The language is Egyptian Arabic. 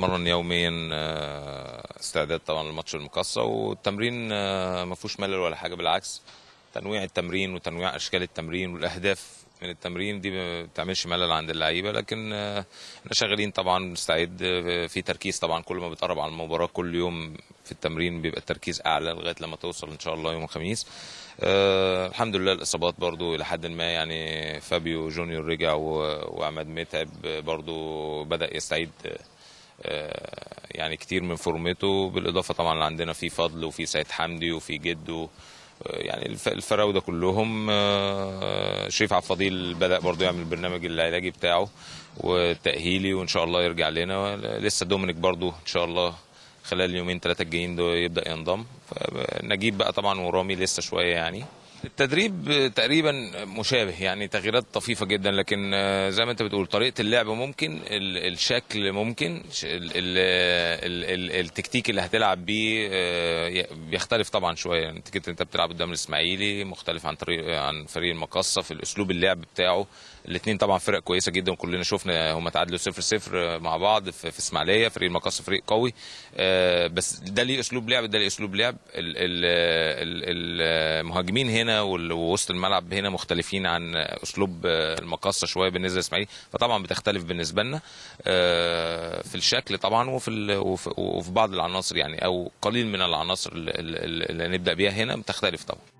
بنتمرن يوميا استعداد طبعا لماتش المقصه والتمرين ما فيهوش ملل ولا حاجه بالعكس تنويع التمرين وتنويع اشكال التمرين والاهداف من التمرين دي ما بتعملش ملل عند اللعيبه لكن احنا شغالين طبعا بنستعد في تركيز طبعا كل ما بتقرب على المباراه كل يوم في التمرين بيبقى التركيز اعلى لغايه لما توصل ان شاء الله يوم الخميس أه الحمد لله الاصابات برضو الى حد ما يعني فابيو جونيور رجع وعماد متعب برضو بدا يستعيد أه يعني كتير من فورمته بالاضافه طبعا عندنا في فضل وفي سيد حمدي وفي جدو يعني الفراوده كلهم شريف عبد الفضيل بدا برضه يعمل البرنامج العلاجي بتاعه والتاهيلي وان شاء الله يرجع لنا لسه دومينيك برضه ان شاء الله خلال اليومين ثلاثه الجايين دول يبدا ينضم نجيب بقى طبعا ورامي لسه شويه يعني التدريب تقريبا مشابه يعني تغييرات طفيفه جدا لكن زي ما انت بتقول طريقه اللعب ممكن الشكل ممكن التكتيك اللي هتلعب بيه بيختلف طبعا شويه يعني انت بتلعب قدام الاسماعيلي مختلف عن طريق عن فريق المقصه في الاسلوب اللعب بتاعه الاثنين طبعا فرق كويسه جدا وكلنا شفنا هم تعادلوا 0 0 مع بعض في, في اسماعيليه فريق المقصه فريق قوي بس ده ليه اسلوب لعب ده ليه اسلوب لعب المهاجمين هنا ووسط الملعب هنا مختلفين عن اسلوب المقصه شويه بالنسبه للاسماعيلي فطبعا بتختلف بالنسبه لنا في الشكل طبعا وفي وفي بعض العناصر يعني او قليل من العناصر اللي نبدا بيها هنا بتختلف طبعا